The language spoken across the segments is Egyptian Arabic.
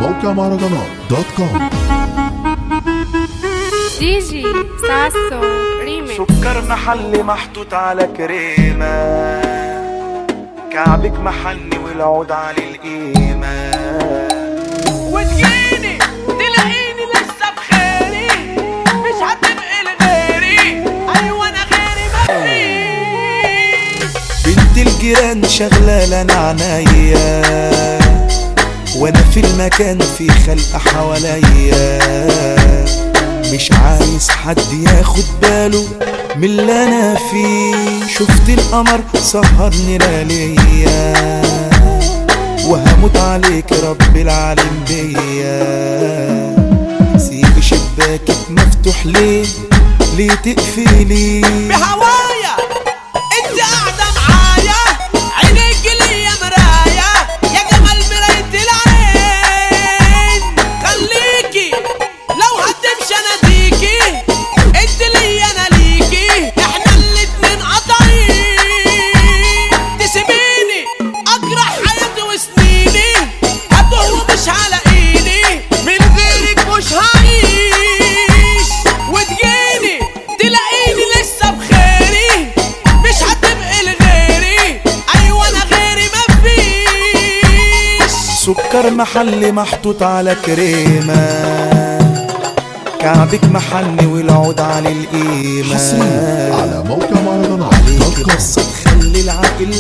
موقع مهرجانات دوت كوم دي جي ساسو ريميكس سكر محلي محطوط على كريمة كعبك محلي والعود على القيمة وتجيني تلاقيني لسه بخيري مش هتبقي لغيري ايوه انا غيري مفيش بنت الجيران شغلة انا عنايا وانا في المكان في خلق حواليا مش عايز حد ياخد باله من اللي انا فيه شفت القمر سهرني لياليا وهموت عليك رب العالم بيا سيب شباكك مفتوح ليه ليه تقفلي بهوايا انت قاعده معايا عينيك ليا مرايه يا جمال مرايه العين خليكي لو هتمشي اناديكي انت ليا انا ليكي احنا الاتنين قطعين تسيبيني اجرح حياتي وسنيني هتوه ومش هلاقيني من غيرك مش هعيش وتجيني تلاقيني لسه بخيري مش هتبقي لغيري ايوه انا غيري مفيش سكر محلي محطوط على كريمة كعبك محلي والعود على القيمة حصريا على موقع مهرجانات دوت عليك كوم بس تخلي العقل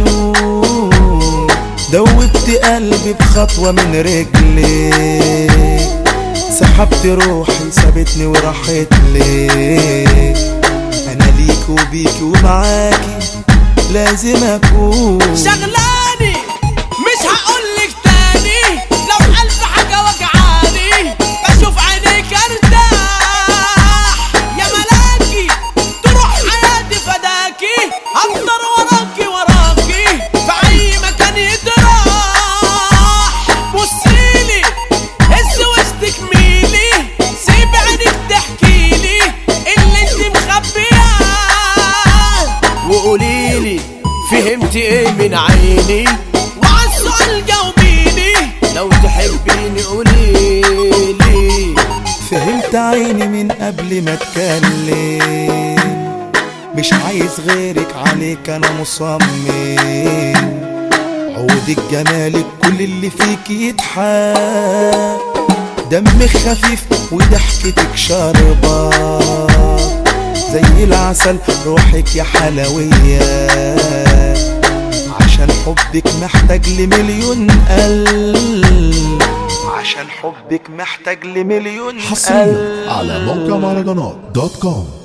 مجنون دوبت قلبي بخطوة من رجلي سحبت روحي سابتني وراحت لي انا ليك وبيك ومعاكي لازم اكون شغلاني مش هقولك تاني لو ألف حاجة وجعاني بشوف عينيك ارتاح يا ملاكي تروح حياتي فداكي هفضل وراكي وراكي في أي مكان يتراح بصيلي هز وسطك ميلي سيب عينك تحكيلي اللي انت مخبياه وقوليلي فهمت ايه من عيني وعالسؤال جاوبيني لو تحبيني قوليلي فهمت عيني من قبل ما اتكلم مش عايز غيرك عليك انا مصمم عودك جمالك كل اللي فيك يضحك دمك خفيف وضحكتك شاربة زي العسل روحك يا حلوية عشان حبك محتاج لمليون قلب عشان حبك محتاج لمليون حصريا قلب على موقع مهرجانات دوت كوم